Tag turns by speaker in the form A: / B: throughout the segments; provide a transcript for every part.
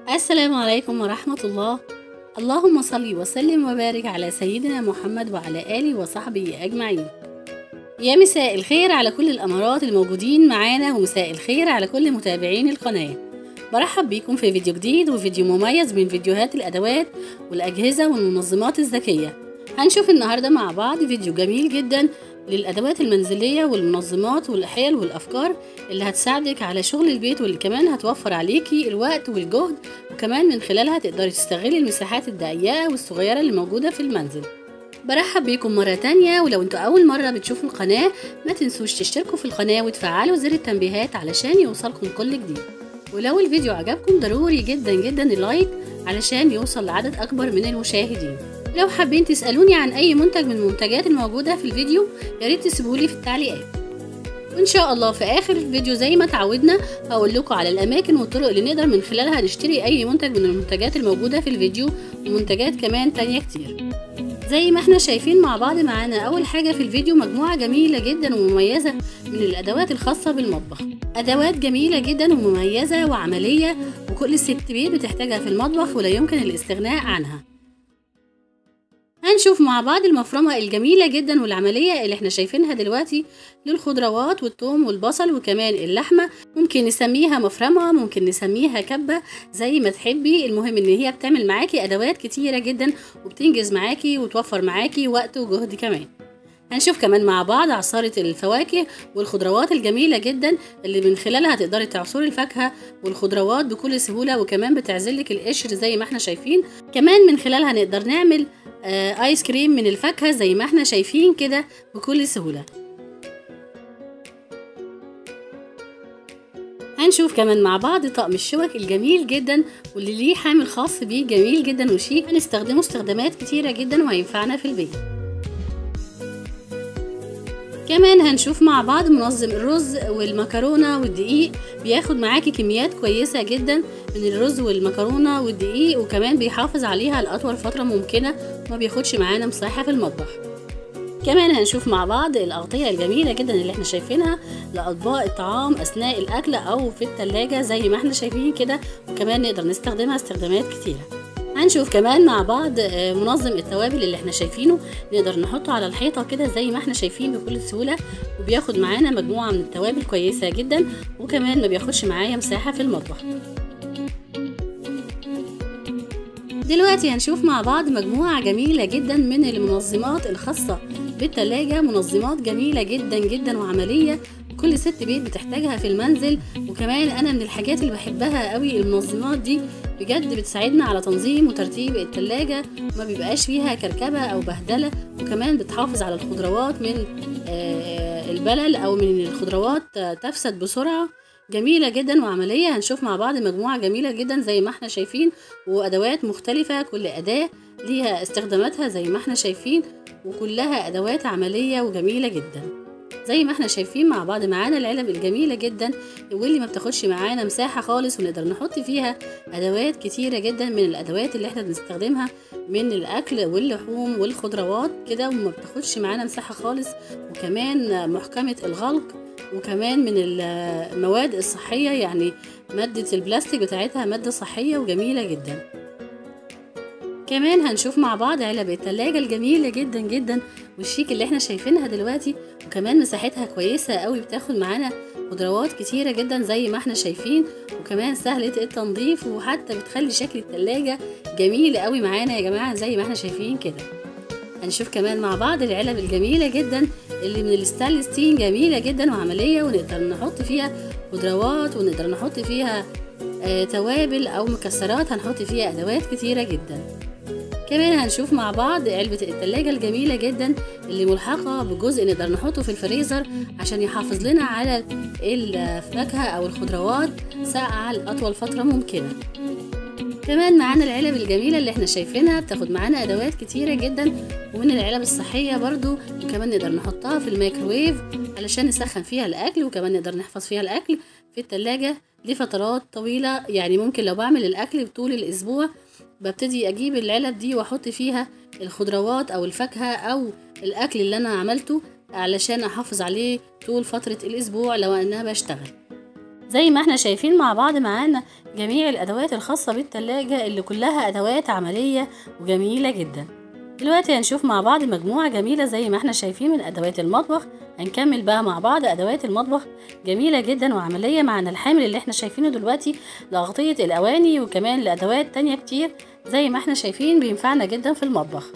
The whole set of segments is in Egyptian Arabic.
A: السلام عليكم ورحمة الله اللهم صل وسلم وبارك على سيدنا محمد وعلى آله وصحبه أجمعين يا مساء الخير على كل الأمارات الموجودين معانا ومساء الخير على كل متابعين القناة برحب بيكم في فيديو جديد وفيديو مميز من فيديوهات الأدوات والأجهزة والمنظمات الذكية هنشوف النهاردة مع بعض فيديو جميل جدا للأدوات المنزلية والمنظمات والحيل والأفكار اللي هتساعدك على شغل البيت واللي كمان هتوفر عليكي الوقت والجهد وكمان من خلالها تقدري تستغلي المساحات الضيقة والصغيرة اللي موجودة في المنزل برحب بيكم مرة تانية ولو انتوا أول مرة بتشوفوا القناة ما تنسوش تشتركوا في القناة وتفعلوا زر التنبيهات علشان يوصلكم كل جديد ولو الفيديو عجبكم ضروري جدا جدا اللايك علشان يوصل لعدد أكبر من المشاهدين لو حابين تسألوني عن أي منتج من المنتجات الموجودة في الفيديو ياريت تسيبولي في التعليقات وإن شاء الله في آخر الفيديو زي ما تعودنا هقول لكم على الأماكن والطرق اللي نقدر من خلالها نشتري أي منتج من المنتجات الموجودة في الفيديو ومنتجات كمان تانية كتير زي ما احنا شايفين مع بعض معانا أول حاجة في الفيديو مجموعة جميلة جدا ومميزة من الأدوات الخاصة بالمطبخ أدوات جميلة جدا ومميزة وعملية وكل ست بيت بتحتاجها في المطبخ ولا يمكن الاستغناء عنها هنشوف مع بعض المفرمة الجميلة جدا والعملية اللي احنا شايفينها دلوقتي للخضروات والثوم والبصل وكمان اللحمة ممكن نسميها مفرمة ممكن نسميها كبة زي ما تحبي المهم ان هي بتعمل معاكي ادوات كتيرة جدا وبتنجز معاكي وتوفر معاكي وقت وجهد كمان هنشوف كمان مع بعض عصارة الفواكه والخضروات الجميلة جدا اللي من خلالها تقدري تعصري الفاكهة والخضروات بكل سهولة وكمان بتعزلك القشر زي ما احنا شايفين كمان من خلالها نقدر نعمل آه ايس كريم من الفاكهة زي ما احنا شايفين كده بكل سهولة هنشوف كمان مع بعض طقم الشوك الجميل جدا واللي ليه حامل خاص بيه جميل جدا وشيك هنستخدمه استخدامات كتيرة جدا وهينفعنا في البيت كمان هنشوف مع بعض منظم الرز والمكرونة والدقيق بياخد معاكي كميات كويسة جدا من الرز والمكرونة والدقيق وكمان بيحافظ عليها لأطول فترة ممكنة وما بياخدش معانا مساحة في المطبخ كمان هنشوف مع بعض الأغطية الجميلة جدا اللي احنا شايفينها لأطباق الطعام أثناء الأكل أو في التلاجة زي ما احنا شايفين كده وكمان نقدر نستخدمها استخدامات كتيرة هنشوف كمان مع بعض منظم التوابل اللي احنا شايفينه نقدر نحطه على الحيطة كده زي ما احنا شايفين بكل سهولة وبياخد معانا مجموعة من التوابل كويسة جدا وكمان ما بياخدش معايا مساحة في المطبخ دلوقتي هنشوف مع بعض مجموعة جميلة جدا من المنظمات الخاصة بالتلاجة منظمات جميلة جدا جدا وعملية كل ست بيت بتحتاجها في المنزل وكمان انا من الحاجات اللي بحبها قوي المنظمات دي بجد بتساعدنا على تنظيم وترتيب التلاجة ما بيبقاش فيها كركبة او بهدلة وكمان بتحافظ على الخضروات من البلل او من الخضروات تفسد بسرعة جميلة جدا وعملية هنشوف مع بعض مجموعة جميلة جدا زي ما احنا شايفين وأدوات مختلفة كل أداة ليها استخداماتها زي ما احنا شايفين وكلها أدوات عملية وجميلة جدا زي ما احنا شايفين مع بعض معانا العلب الجميلة جدا واللي ما بتاخدش معانا مساحة خالص ونقدر نحط فيها أدوات كتيرة جدا من الأدوات اللي احنا بنستخدمها من الأكل واللحوم والخضروات كده وما بتاخدش معانا مساحة خالص وكمان محكمة الغلق وكمان من المواد الصحية يعني مادة البلاستيك بتاعتها مادة صحية وجميلة جدا كمان هنشوف مع بعض علب التلاجة الجميلة جدا جدا والشيك اللي احنا شايفينها دلوقتي وكمان مساحتها كويسة قوي بتاخد معانا خضروات كتيرة جدا زي ما احنا شايفين وكمان سهلة التنظيف وحتى بتخلي شكل التلاجة جميل قوي معانا يا جماعة زي ما احنا شايفين كده هنشوف كمان مع بعض العلب الجميلة جدا اللي من الستانلس ستين جميلة جدا وعملية ونقدر نحط فيها خضروات ونقدر نحط فيها آه توابل أو مكسرات هنحط فيها أدوات كتيرة جدا كمان هنشوف مع بعض علبة التلاجة الجميلة جدا اللي ملحقة بجزء نقدر نحطه في الفريزر عشان يحافظ لنا على الفاكهة أو الخضروات ساقعة لأطول فترة ممكنة كمان معانا العلب الجميلة اللي احنا شايفينها بتاخد معانا أدوات كتيرة جدا ومن العلب الصحية برضو وكمان نقدر نحطها في الميكروويف علشان نسخن فيها الأكل وكمان نقدر نحفظ فيها الأكل في التلاجة لفترات طويلة يعني ممكن لو بعمل الأكل طول الأسبوع ببتدي اجيب العلب دي واحط فيها الخضروات او الفاكهه او الاكل اللي انا عملته علشان احافظ عليه طول فتره الاسبوع لو انا بشتغل زي ما احنا شايفين مع بعض معانا جميع الادوات الخاصة بالتلاجة اللي كلها ادوات عملية وجميلة جدا دلوقتي هنشوف مع بعض مجموعة جميلة زي ما احنا شايفين من ادوات المطبخ هنكمل بقى مع بعض ادوات المطبخ جميلة جدا وعملية معنا الحامل اللي احنا شايفينه دلوقتي لأغطية الاواني وكمان لادوات تانية كتير زي ما احنا شايفين بينفعنا جدا في المطبخ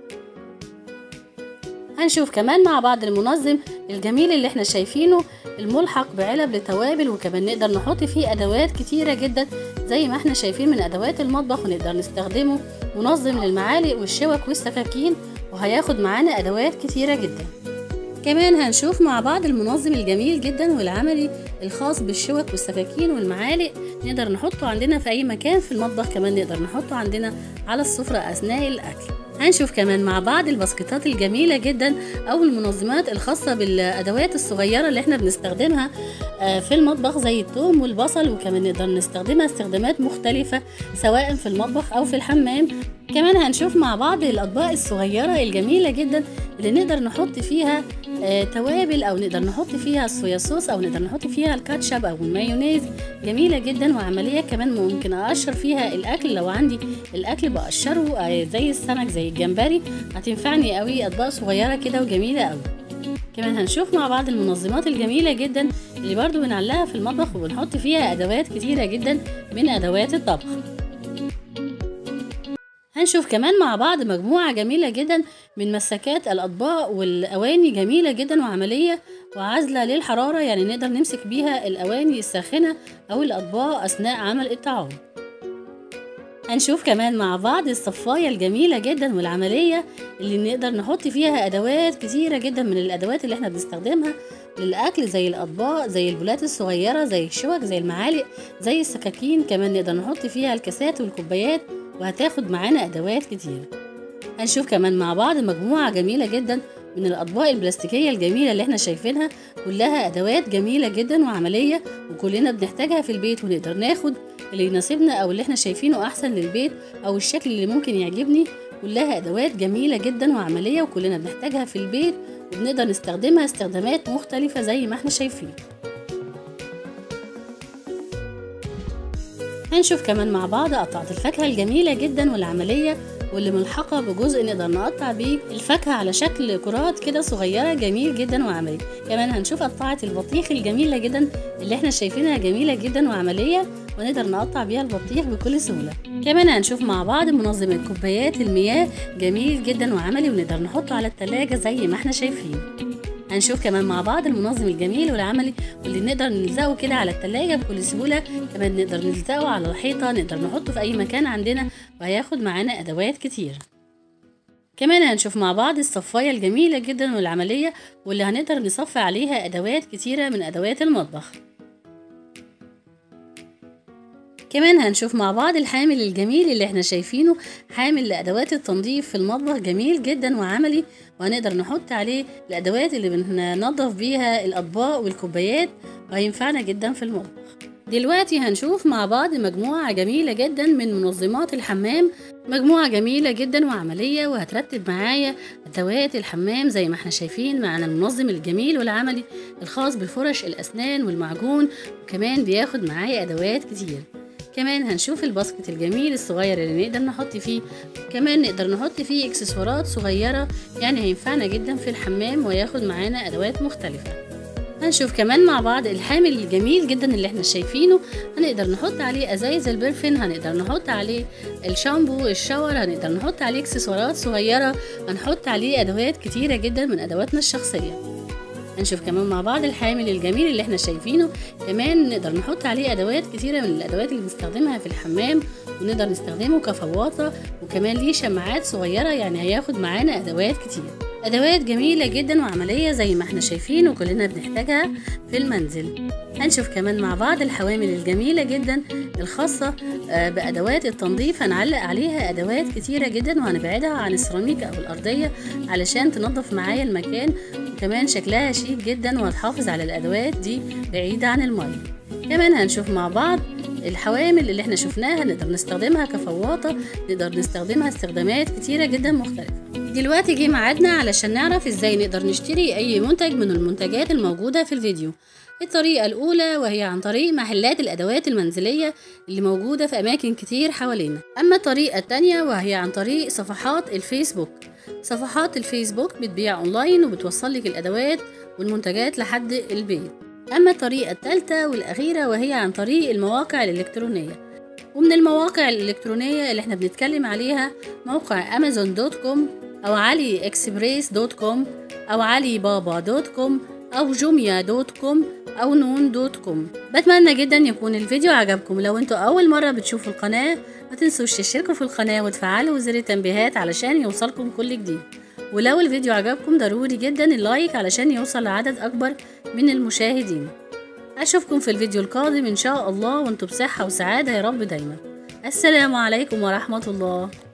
A: هنشوف كمان مع بعض المنظم الجميل اللي احنا شايفينه الملحق بعلب لتوابل وكمان نقدر نحط فيه ادوات كتيرة جدا زي ما احنا شايفين من ادوات المطبخ ونقدر نستخدمه منظم للمعالق والشوك والسكاكين وهياخد معانا ادوات كتيرة جدا كمان هنشوف مع بعض المنظم الجميل جدا والعملي الخاص بالشوك والسكاكين والمعالق نقدر نحطه عندنا في اي مكان في المطبخ كمان نقدر نحطه عندنا على السفرة اثناء الاكل هنشوف كمان مع بعض الباسكتات الجميلة جدا أو المنظمات الخاصة بالأدوات الصغيرة اللي احنا بنستخدمها في المطبخ زي الثوم والبصل وكمان نقدر نستخدمها استخدامات مختلفة سواء في المطبخ أو في الحمام كمان هنشوف مع بعض الأطباق الصغيرة الجميلة جدا اللي نقدر نحط فيها توابل أو نقدر نحط فيها الصويا صوص أو نقدر نحط فيها الكاتشب أو المايونيز جميلة جدا وعملية كمان ممكن أقشر فيها الأكل لو عندي الأكل بقشره زي السمك زي الجمبري هتنفعني قوي أطباق صغيرة كده وجميلة قوي كمان هنشوف مع بعض المنظمات الجميلة جدا اللي برضو بنعلقها في المطبخ وبنحط فيها أدوات كتيرة جدا من أدوات الطبخ هنشوف كمان مع بعض مجموعة جميلة جدا من مسكات الأطباق والأواني جميلة جدا وعملية وعازلة للحرارة يعني نقدر نمسك بيها الأواني الساخنة أو الأطباق أثناء عمل الطعام هنشوف كمان مع بعض الصفاية الجميلة جدا والعملية اللي نقدر نحط فيها أدوات كتيرة جدا من الأدوات اللي احنا بنستخدمها للأكل زي الأطباق زي البولات الصغيرة زي الشوك زي المعالق زي السكاكين كمان نقدر نحط فيها الكاسات والكوبايات وهتاخد معانا أدوات كتير هنشوف كمان مع بعض مجموعة جميلة جدا من الأطباق البلاستيكية الجميلة اللي احنا شايفينها كلها أدوات جميلة جدا وعملية وكلنا بنحتاجها في البيت ونقدر ناخد اللي يناسبنا أو اللي احنا شايفينه أحسن للبيت أو الشكل اللي ممكن يعجبني كلها أدوات جميلة جدا وعملية وكلنا بنحتاجها في البيت وبنقدر نستخدمها استخدامات مختلفة زي ما احنا شايفين هنشوف كمان مع بعض قطعة الفاكهة الجميلة جدا والعملية واللي ملحقة بجزء نقدر نقطع بيه الفاكهة على شكل كرات كده صغيرة جميل جدا وعملي كمان هنشوف قطعة البطيخ الجميلة جدا اللي احنا شايفينها جميلة جدا وعملية ونقدر نقطع بيها البطيخ بكل سهولة كمان هنشوف مع بعض منظم كوبايات المياه جميل جدا وعملي ونقدر نحطه على التلاجة زي ما احنا شايفين هنشوف كمان مع بعض المنظم الجميل والعملي واللي نقدر نلزقه كده على التلاجة بكل سهولة كمان نقدر نلزقه على الحيطة نقدر نحطه في أي مكان عندنا وهياخد معانا أدوات كتير كمان هنشوف مع بعض الصفاية الجميلة جدا والعملية واللي هنقدر نصفي عليها أدوات كتيرة من أدوات المطبخ كمان هنشوف مع بعض الحامل الجميل اللي احنا شايفينه حامل لأدوات التنظيف في المطبخ جميل جدا وعملي وهنقدر نحط عليه الأدوات اللي بننظف بيها الأطباق والكوبايات وهينفعنا جدا في المطبخ دلوقتي هنشوف مع بعض مجموعة جميلة جدا من منظمات الحمام مجموعة جميلة جدا وعملية وهترتب معايا أدوات الحمام زي ما احنا شايفين معنا المنظم الجميل والعملي الخاص بفرش الأسنان والمعجون وكمان بياخد معايا أدوات كتير كمان هنشوف الباسكت الجميل الصغير اللي نقدر نحط فيه كمان نقدر نحط فيه اكسسوارات صغيرة يعني هينفعنا جدا في الحمام وياخد معانا أدوات مختلفة هنشوف كمان مع بعض الحامل الجميل جدا اللي احنا شايفينه هنقدر نحط عليه ازايز البرفين هنقدر نحط عليه الشامبو الشاور هنقدر نحط عليه اكسسوارات صغيرة هنحط عليه ادوات كتيرة جدا من ادواتنا الشخصية هنشوف كمان مع بعض الحامل الجميل اللي احنا شايفينه كمان نقدر نحط عليه ادوات كتيره من الادوات اللي بنستخدمها في الحمام ونقدر نستخدمه كفواطه وكمان ليه شماعات صغيره يعني هياخد معانا ادوات كتير ادوات جميله جدا وعمليه زي ما احنا شايفين وكلنا بنحتاجها في المنزل هنشوف كمان مع بعض الحوامل الجميله جدا الخاصه بادوات التنظيف هنعلق عليها ادوات كتيره جدا وهنبعدها عن السيراميك او الارضيه علشان تنظف معايا المكان وكمان شكلها شيك جدا وهتحافظ على الادوات دي بعيده عن الميه كمان هنشوف مع بعض الحوامل اللي احنا شفناها نقدر نستخدمها كفواطة نقدر نستخدمها استخدامات كتيرة جدا مختلفة دلوقتي جه ميعادنا علشان نعرف ازاي نقدر نشتري اي منتج من المنتجات الموجودة في الفيديو الطريقة الأولى وهي عن طريق محلات الأدوات المنزلية اللي موجودة في أماكن كتير حوالينا أما الطريقة التانية وهي عن طريق صفحات الفيسبوك صفحات الفيسبوك بتبيع أونلاين وبتوصل لك الأدوات والمنتجات لحد البيت أما الطريقة التالتة والأخيرة وهي عن طريق المواقع الإلكترونية ومن المواقع الإلكترونية اللي احنا بنتكلم عليها موقع أمازون دوت كوم أو علي إكسبريس دوت كوم أو علي بابا دوت كوم أو جوميا دوت كوم أو نون دوت كوم بتمنى جدا يكون الفيديو عجبكم لو انتوا أول مرة بتشوفوا القناة ما تنسوش تشتركوا في القناة وتفعلوا زر التنبيهات علشان يوصلكم كل جديد ولو الفيديو عجبكم ضروري جدا اللايك علشان يوصل لعدد أكبر من المشاهدين أشوفكم في الفيديو القادم إن شاء الله وانتوا بصحة وسعادة يا رب دايما السلام عليكم ورحمة الله